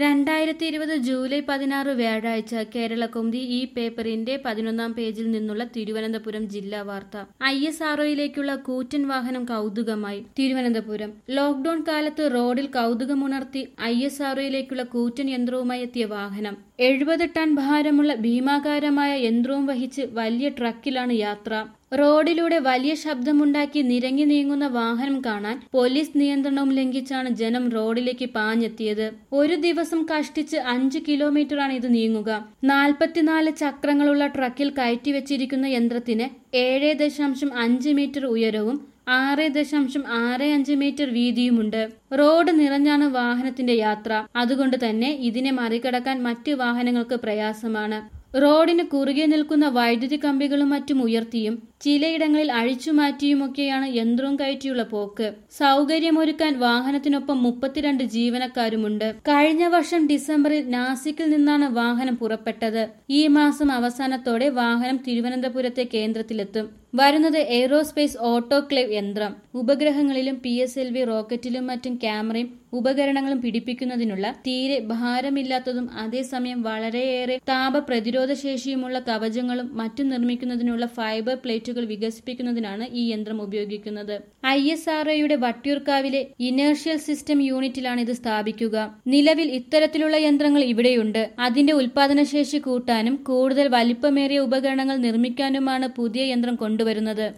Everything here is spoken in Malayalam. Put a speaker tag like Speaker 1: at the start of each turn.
Speaker 1: രണ്ടായിരത്തി ഇരുപത് ജൂലൈ പതിനാറ് വ്യാഴാഴ്ച കേരളകൗമുദി ഈ പേപ്പറിന്റെ പതിനൊന്നാം പേജിൽ നിന്നുള്ള തിരുവനന്തപുരം ജില്ലാ വാർത്ത ഐ എസ് ആർഒയിലേക്കുള്ള കൂറ്റൻ വാഹനം കൗതുകമായി തിരുവനന്തപുരം ലോക്ഡൌൺ കാലത്ത് റോഡിൽ കൗതുകമുണർത്തി ഐ എസ് ആർഒയിലേക്കുള്ള കൂറ്റൻ യന്ത്രവുമായി എത്തിയ വാഹനം എഴുപത് ടൺ ഭാരമുള്ള ഭീമാകാരമായ യന്ത്രവും വഹിച്ച് വലിയ ട്രക്കിലാണ് യാത്ര റോഡിലൂടെ വലിയ ശബ്ദമുണ്ടാക്കി നിരങ്ങി നീങ്ങുന്ന വാഹനം കാണാൻ പോലീസ് നിയന്ത്രണവും ലംഘിച്ചാണ് ജനം റോഡിലേക്ക് പാഞ്ഞെത്തിയത് ഒരു ദിവസം കഷ്ടിച്ച് അഞ്ച് കിലോമീറ്ററാണ് ഇത് നീങ്ങുക നാൽപ്പത്തിനാല് ചക്രങ്ങളുള്ള ട്രക്കിൽ കയറ്റിവെച്ചിരിക്കുന്ന യന്ത്രത്തിന് ഏഴ് ദശാംശം അഞ്ച് മീറ്റർ ഉയരവും ആറ് ദശാംശം ആറ് അഞ്ച് മീറ്റർ വീതിയുമുണ്ട് റോഡ് നിറഞ്ഞാണ് വാഹനത്തിന്റെ യാത്ര അതുകൊണ്ട് തന്നെ ഇതിനെ മറികടക്കാൻ മറ്റ് വാഹനങ്ങൾക്ക് പ്രയാസമാണ് റോഡിന് കുറുകെ നിൽക്കുന്ന വൈദ്യുതി കമ്പികളും മറ്റും ഉയർത്തിയും ചിലയിടങ്ങളിൽ അഴിച്ചുമാറ്റിയുമൊക്കെയാണ് യന്ത്രവും കയറ്റിയുള്ള പോക്ക് സൗകര്യമൊരുക്കാൻ വാഹനത്തിനൊപ്പം മുപ്പത്തിരണ്ട് ജീവനക്കാരുമുണ്ട് കഴിഞ്ഞ വർഷം ഡിസംബറിൽ നാസിക്കിൽ നിന്നാണ് വാഹനം പുറപ്പെട്ടത് ഈ മാസം അവസാനത്തോടെ വാഹനം തിരുവനന്തപുരത്തെ കേന്ദ്രത്തിലെത്തും വരുന്നത് എയ്റോസ്പേസ് ഓട്ടോക്ലേവ് യന്ത്രം ഉപഗ്രഹങ്ങളിലും പി എസ് എൽ വി റോക്കറ്റിലും മറ്റും ക്യാമറയും ഉപകരണങ്ങളും പിടിപ്പിക്കുന്നതിനുള്ള തീരെ ഭാരമില്ലാത്തതും അതേസമയം വളരെയേറെ താപ പ്രതിരോധ ശേഷിയുമുള്ള കവചങ്ങളും മറ്റും നിർമ്മിക്കുന്നതിനുള്ള ഫൈബർ പ്ലേറ്റുകൾ വികസിപ്പിക്കുന്നതിനാണ് ഈ യന്ത്രം ഉപയോഗിക്കുന്നത് ഐ എസ് ആർ ഒയുടെ വട്ടിയൂർക്കാവിലെ ഇനേർഷ്യൽ സിസ്റ്റം യൂണിറ്റിലാണ് ഇത് സ്ഥാപിക്കുക നിലവിൽ ഇത്തരത്തിലുള്ള യന്ത്രങ്ങൾ ഇവിടെയുണ്ട് അതിന്റെ ഉൽപാദനശേഷി കൂട്ടാനും കൂടുതൽ വലിപ്പമേറിയ ഉപകരണങ്ങൾ നിർമ്മിക്കാനുമാണ് പുതിയ യന്ത്രം കൊണ്ടുവരുന്നത്